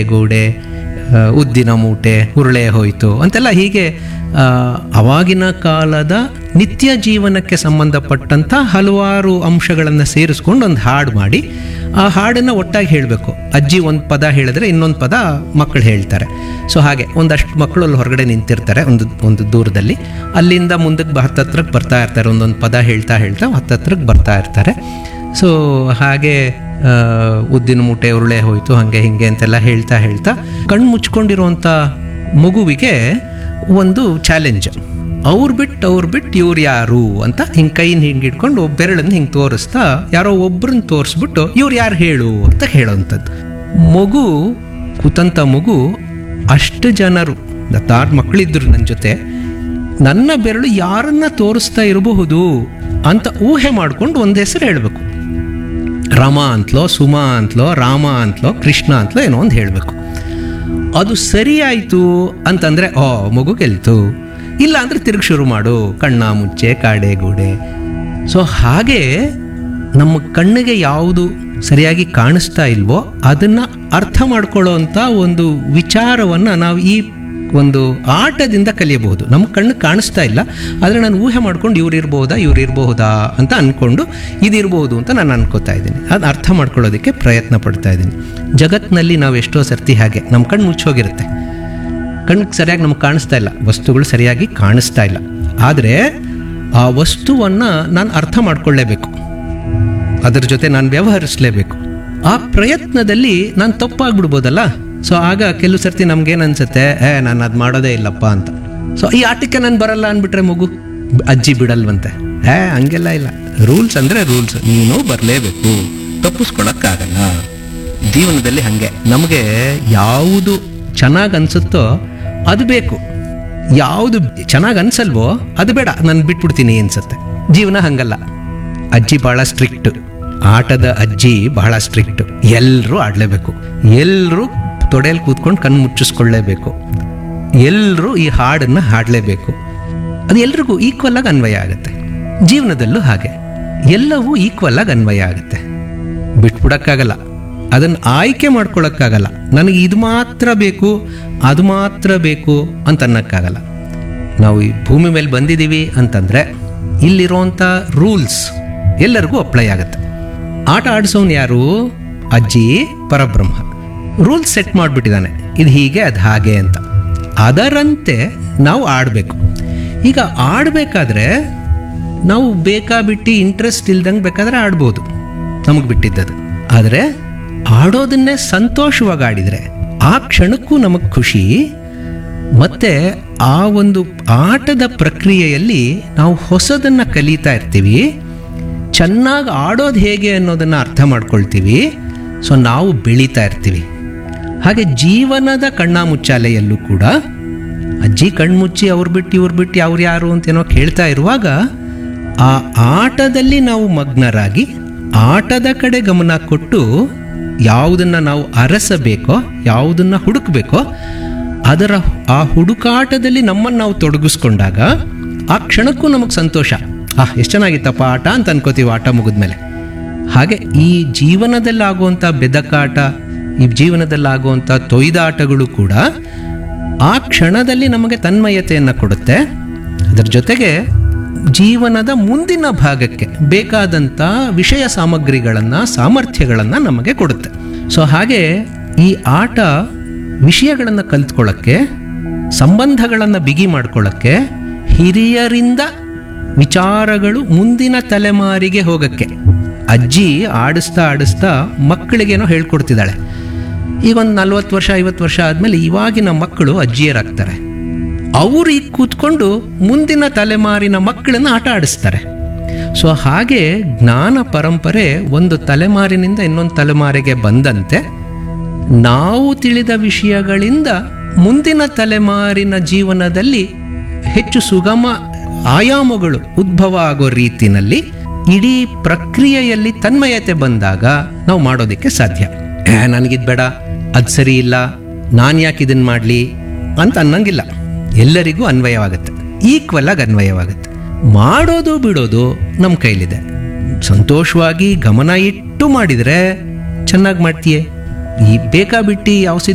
ಗೋಡೆ ಆ, ಉದ್ದಿನ ಮೂಟೆ ಉರುಳೆ ಹೋಯಿತು ಅಂತೆಲ್ಲ ಹೀಗೆ ಆ, ಅವಾಗಿನ ಕಾಲದ ನಿತ್ಯ ಜೀವನಕ್ಕೆ ಸಂಬಂಧಪಟ್ಟಂಥ ಹಲವಾರು ಅಂಶಗಳನ್ನು ಸೇರಿಸ್ಕೊಂಡು ಒಂದು ಹಾಡು ಮಾಡಿ ಆ ಹಾಡನ್ನು ಒಟ್ಟಾಗಿ ಹೇಳಬೇಕು ಅಜ್ಜಿ ಒಂದು ಪದ ಹೇಳಿದ್ರೆ ಇನ್ನೊಂದು ಪದ ಮಕ್ಕಳು ಹೇಳ್ತಾರೆ ಸೊ ಹಾಗೆ ಒಂದಷ್ಟು ಮಕ್ಕಳು ಅಲ್ಲಿ ಹೊರಗಡೆ ನಿಂತಿರ್ತಾರೆ ಒಂದು ಒಂದು ದೂರದಲ್ಲಿ ಅಲ್ಲಿಂದ ಮುಂದಕ್ಕೆ ಬ- ಹತ್ತತ್ರಕ್ಕೆ ಬರ್ತಾ ಇರ್ತಾರೆ ಒಂದೊಂದು ಪದ ಹೇಳ್ತಾ ಹೇಳ್ತಾ ಹತ್ತತ್ರಕ್ಕೆ ಬರ್ತಾ ಇರ್ತಾರೆ ಸೊ ಹಾಗೆ ಆ, ಉದ್ದಿನ ಮೂಟೆ ಉರುಳೆ ಹೋಯ್ತು ಹಾಗೆ ಹಿಂಗೆ ಅಂತೆಲ್ಲ ಹೇಳ್ತಾ ಹೇಳ್ತಾ ಕಣ್ಣು ಮುಚ್ಕೊಂಡಿರುವಂಥ ಮಗುವಿಗೆ ಒಂದು ಚಾಲೆಂಜ್ ಅವ್ರು ಬಿಟ್ಟು ಅವ್ರು ಬಿಟ್ಟು ಇವ್ರು ಯಾರು ಅಂತ ಹಿಂಗೆ ಕೈನ ಹಿಂಗೆ ಇಟ್ಕೊಂಡು ಬೆರಳನ್ನು ಹಿಂಗೆ ತೋರಿಸ್ತಾ ಯಾರೋ ಒಬ್ರನ್ನ ತೋರಿಸ್ಬಿಟ್ಟು ಇವ್ರು ಯಾರು ಹೇಳು ಅಂತ ಹೇಳೋವಂಥದ್ದು ಮಗು ಕೂತಂಥ ಮಗು ಅಷ್ಟು ಜನರು ಹತ್ತಾರು ಮಕ್ಕಳಿದ್ರು ನನ್ನ ಜೊತೆ ನನ್ನ ಬೆರಳು ಯಾರನ್ನ ತೋರಿಸ್ತಾ ಇರಬಹುದು ಅಂತ ಊಹೆ ಮಾಡ್ಕೊಂಡು ಒಂದು ಹೆಸರು ಹೇಳಬೇಕು ರಮ ಅಂತಲೋ ಸುಮಾ ಅಂತಲೋ ರಾಮ ಅಂತಲೋ ಕೃಷ್ಣ ಅಂತಲೋ ಏನೋ ಒಂದು ಹೇಳಬೇಕು ಅದು ಸರಿ ಆಯಿತು ಅಂತಂದರೆ ಓ ಮಗು ಗೆಲ್ತು ಇಲ್ಲ ಅಂದರೆ ತಿರುಗಿ ಶುರು ಮಾಡು ಕಣ್ಣ ಮುಚ್ಚೆ ಕಾಡೆ ಗೂಡೆ ಸೊ ಹಾಗೆ ನಮ್ಮ ಕಣ್ಣಿಗೆ ಯಾವುದು ಸರಿಯಾಗಿ ಕಾಣಿಸ್ತಾ ಇಲ್ವೋ ಅದನ್ನು ಅರ್ಥ ಮಾಡ್ಕೊಳ್ಳೋ ಅಂಥ ಒಂದು ವಿಚಾರವನ್ನು ನಾವು ಈ ಒಂದು ಆಟದಿಂದ ಕಲಿಯಬಹುದು ನಮ್ಮ ಕಣ್ಣು ಕಾಣಿಸ್ತಾ ಇಲ್ಲ ಆದರೆ ನಾನು ಊಹೆ ಮಾಡ್ಕೊಂಡು ಇವ್ರು ಇರ್ಬೋದಾ ಇವ್ರು ಇರಬಹುದಾ ಅಂತ ಅಂದ್ಕೊಂಡು ಇದಿರ್ಬೋದು ಅಂತ ನಾನು ಅನ್ಕೋತಾ ಇದ್ದೀನಿ ಅದು ಅರ್ಥ ಮಾಡ್ಕೊಳ್ಳೋದಕ್ಕೆ ಪ್ರಯತ್ನ ಪಡ್ತಾ ಇದ್ದೀನಿ ಜಗತ್ತಿನಲ್ಲಿ ನಾವು ಎಷ್ಟೋ ಸರ್ತಿ ಹಾಗೆ ನಮ್ಮ ಕಣ್ಣು ಮುಚ್ಚೋಗಿರುತ್ತೆ ಕಣ್ಣಿಗೆ ಸರಿಯಾಗಿ ನಮ್ಗೆ ಕಾಣಿಸ್ತಾ ಇಲ್ಲ ವಸ್ತುಗಳು ಸರಿಯಾಗಿ ಕಾಣಿಸ್ತಾ ಇಲ್ಲ ಆದರೆ ಆ ವಸ್ತುವನ್ನು ನಾನು ಅರ್ಥ ಮಾಡ್ಕೊಳ್ಳೇಬೇಕು ಅದರ ಜೊತೆ ನಾನು ವ್ಯವಹರಿಸಲೇಬೇಕು ಆ ಪ್ರಯತ್ನದಲ್ಲಿ ನಾನು ತಪ್ಪಾಗ್ಬಿಡ್ಬೋದಲ್ಲ ಸೊ ಆಗ ಕೆಲವು ಸರ್ತಿ ನಮ್ಗೇನು ಅನ್ಸುತ್ತೆ ಏ ನಾನು ಅದು ಮಾಡೋದೇ ಇಲ್ಲಪ್ಪ ಅಂತ ಸೊ ಈ ಆಟಕ್ಕೆ ನಾನು ಬರಲ್ಲ ಅಂದ್ಬಿಟ್ರೆ ಮಗು ಅಜ್ಜಿ ಬಿಡಲ್ವಂತೆ ಏ ಹಂಗೆಲ್ಲ ಇಲ್ಲ ರೂಲ್ಸ್ ಅಂದರೆ ರೂಲ್ಸ್ ನೀನು ಬರಲೇಬೇಕು ತಪ್ಪಿಸ್ಕೊಳಕ್ಕಾಗಲ್ಲ ಜೀವನದಲ್ಲಿ ಹಾಗೆ ನಮಗೆ ಯಾವುದು ಚೆನ್ನಾಗಿ ಅನ್ಸುತ್ತೋ ಅದು ಬೇಕು ಯಾವುದು ಚೆನ್ನಾಗಿ ಅನ್ಸಲ್ವೋ ಅದು ಬೇಡ ನಾನು ಬಿಟ್ಬಿಡ್ತೀನಿ ಅನ್ಸುತ್ತೆ ಜೀವನ ಹಂಗಲ್ಲ ಅಜ್ಜಿ ಭಾಳ ಸ್ಟ್ರಿಕ್ಟ್ ಆಟದ ಅಜ್ಜಿ ಬಹಳ ಸ್ಟ್ರಿಕ್ಟ್ ಎಲ್ಲರೂ ಆಡಲೇಬೇಕು ಎಲ್ಲರೂ ತೊಡೆಯಲ್ಲಿ ಕೂತ್ಕೊಂಡು ಕಣ್ಣು ಮುಚ್ಚಿಸ್ಕೊಳ್ಳೇಬೇಕು ಎಲ್ಲರೂ ಈ ಹಾಡನ್ನು ಹಾಡಲೇಬೇಕು ಅದು ಎಲ್ರಿಗೂ ಈಕ್ವಲ್ ಆಗಿ ಅನ್ವಯ ಆಗುತ್ತೆ ಜೀವನದಲ್ಲೂ ಹಾಗೆ ಎಲ್ಲವೂ ಈಕ್ವಲ್ ಆಗಿ ಅನ್ವಯ ಆಗುತ್ತೆ ಬಿಟ್ಬಿಡಕ್ಕಾಗಲ್ಲ ಅದನ್ನು ಆಯ್ಕೆ ಮಾಡ್ಕೊಳಕ್ಕಾಗಲ್ಲ ನನಗೆ ಇದು ಮಾತ್ರ ಬೇಕು ಅದು ಮಾತ್ರ ಬೇಕು ಅಂತ ಅನ್ನಕ್ಕಾಗಲ್ಲ ನಾವು ಈ ಭೂಮಿ ಮೇಲೆ ಬಂದಿದ್ದೀವಿ ಅಂತಂದರೆ ಇಲ್ಲಿರುವಂಥ ರೂಲ್ಸ್ ಎಲ್ಲರಿಗೂ ಅಪ್ಲೈ ಆಗುತ್ತೆ ಆಟ ಆಡಿಸೋನು ಯಾರು ಅಜ್ಜಿ ಪರಬ್ರಹ್ಮ ರೂಲ್ಸ್ ಸೆಟ್ ಮಾಡಿಬಿಟ್ಟಿದ್ದಾನೆ ಇದು ಹೀಗೆ ಅದು ಹಾಗೆ ಅಂತ ಅದರಂತೆ ನಾವು ಆಡಬೇಕು ಈಗ ಆಡಬೇಕಾದ್ರೆ ನಾವು ಬೇಕಾಬಿಟ್ಟು ಇಂಟ್ರೆಸ್ಟ್ ಇಲ್ದಂಗೆ ಬೇಕಾದ್ರೆ ಆಡ್ಬೋದು ನಮಗೆ ಬಿಟ್ಟಿದ್ದದು ಆದರೆ ಆಡೋದನ್ನೇ ಸಂತೋಷವಾಗಿ ಆಡಿದರೆ ಆ ಕ್ಷಣಕ್ಕೂ ನಮಗೆ ಖುಷಿ ಮತ್ತೆ ಆ ಒಂದು ಆಟದ ಪ್ರಕ್ರಿಯೆಯಲ್ಲಿ ನಾವು ಹೊಸದನ್ನು ಕಲಿತಾ ಇರ್ತೀವಿ ಚೆನ್ನಾಗಿ ಆಡೋದು ಹೇಗೆ ಅನ್ನೋದನ್ನು ಅರ್ಥ ಮಾಡ್ಕೊಳ್ತೀವಿ ಸೊ ನಾವು ಬೆಳೀತಾ ಇರ್ತೀವಿ ಹಾಗೆ ಜೀವನದ ಕಣ್ಣಾಮುಚ್ಚಾಲೆಯಲ್ಲೂ ಕೂಡ ಅಜ್ಜಿ ಕಣ್ಮುಚ್ಚಿ ಅವ್ರು ಬಿಟ್ಟು ಇವ್ರು ಬಿಟ್ಟು ಅವ್ರು ಯಾರು ಅಂತೇನೋ ಕೇಳ್ತಾ ಇರುವಾಗ ಆ ಆಟದಲ್ಲಿ ನಾವು ಮಗ್ನರಾಗಿ ಆಟದ ಕಡೆ ಗಮನ ಕೊಟ್ಟು ಯಾವುದನ್ನು ನಾವು ಅರಸಬೇಕೋ ಯಾವುದನ್ನು ಹುಡುಕಬೇಕೋ ಅದರ ಆ ಹುಡುಕಾಟದಲ್ಲಿ ನಮ್ಮನ್ನು ನಾವು ತೊಡಗಿಸ್ಕೊಂಡಾಗ ಆ ಕ್ಷಣಕ್ಕೂ ನಮಗೆ ಸಂತೋಷ ಆ ಎಷ್ಟು ಚೆನ್ನಾಗಿತ್ತಪ್ಪ ಆಟ ಅಂತ ಅನ್ಕೋತೀವಿ ಆಟ ಮುಗಿದ್ಮೇಲೆ ಹಾಗೆ ಈ ಜೀವನದಲ್ಲಾಗುವಂಥ ಬೆದಕಾಟ ಈ ಜೀವನದಲ್ಲಾಗುವಂಥ ತೊಯ್ದಾಟಗಳು ಕೂಡ ಆ ಕ್ಷಣದಲ್ಲಿ ನಮಗೆ ತನ್ಮಯತೆಯನ್ನು ಕೊಡುತ್ತೆ ಅದರ ಜೊತೆಗೆ ಜೀವನದ ಮುಂದಿನ ಭಾಗಕ್ಕೆ ಬೇಕಾದಂಥ ವಿಷಯ ಸಾಮಗ್ರಿಗಳನ್ನು ಸಾಮರ್ಥ್ಯಗಳನ್ನು ನಮಗೆ ಕೊಡುತ್ತೆ ಸೊ ಹಾಗೆ ಈ ಆಟ ವಿಷಯಗಳನ್ನು ಕಲ್ತ್ಕೊಳ್ಳೋಕ್ಕೆ ಸಂಬಂಧಗಳನ್ನು ಬಿಗಿ ಮಾಡ್ಕೊಳ್ಳೋಕ್ಕೆ ಹಿರಿಯರಿಂದ ವಿಚಾರಗಳು ಮುಂದಿನ ತಲೆಮಾರಿಗೆ ಹೋಗಕ್ಕೆ ಅಜ್ಜಿ ಆಡಿಸ್ತಾ ಆಡಿಸ್ತಾ ಮಕ್ಕಳಿಗೇನೋ ಹೇಳ್ಕೊಡ್ತಿದ್ದಾಳೆ ಈಗ ಒಂದು ನಲ್ವತ್ತು ವರ್ಷ ಐವತ್ತು ವರ್ಷ ಆದಮೇಲೆ ಇವಾಗಿನ ಮಕ್ಕಳು ಅಜ್ಜಿಯರಾಗ್ತಾರೆ ಅವರು ಈಗ ಕೂತ್ಕೊಂಡು ಮುಂದಿನ ತಲೆಮಾರಿನ ಮಕ್ಕಳನ್ನ ಆಟ ಆಡಿಸ್ತಾರೆ ಸೊ ಹಾಗೆ ಜ್ಞಾನ ಪರಂಪರೆ ಒಂದು ತಲೆಮಾರಿನಿಂದ ಇನ್ನೊಂದು ತಲೆಮಾರಿಗೆ ಬಂದಂತೆ ನಾವು ತಿಳಿದ ವಿಷಯಗಳಿಂದ ಮುಂದಿನ ತಲೆಮಾರಿನ ಜೀವನದಲ್ಲಿ ಹೆಚ್ಚು ಸುಗಮ ಆಯಾಮಗಳು ಉದ್ಭವ ಆಗೋ ರೀತಿನಲ್ಲಿ ಇಡೀ ಪ್ರಕ್ರಿಯೆಯಲ್ಲಿ ತನ್ಮಯತೆ ಬಂದಾಗ ನಾವು ಮಾಡೋದಕ್ಕೆ ಸಾಧ್ಯ ಏ, ನನಗಿದ್ ಬೇಡ ಅದು ಸರಿ ಇಲ್ಲ ನಾನು ಯಾಕೆ ಇದನ್ನು ಮಾಡಲಿ ಅಂತ ಅನ್ನಂಗಿಲ್ಲ ಎಲ್ಲರಿಗೂ ಅನ್ವಯವಾಗುತ್ತೆ ಈಕ್ವಲ್ ಆಗಿ ಅನ್ವಯವಾಗುತ್ತೆ ಮಾಡೋದು ಬಿಡೋದು ನಮ್ಮ ಕೈಲಿದೆ ಸಂತೋಷವಾಗಿ ಗಮನ ಇಟ್ಟು ಮಾಡಿದರೆ ಚೆನ್ನಾಗಿ ಮಾಡ್ತೀಯೇ ಈ ಬೇಕಾಬಿಟ್ಟು ಯಾವ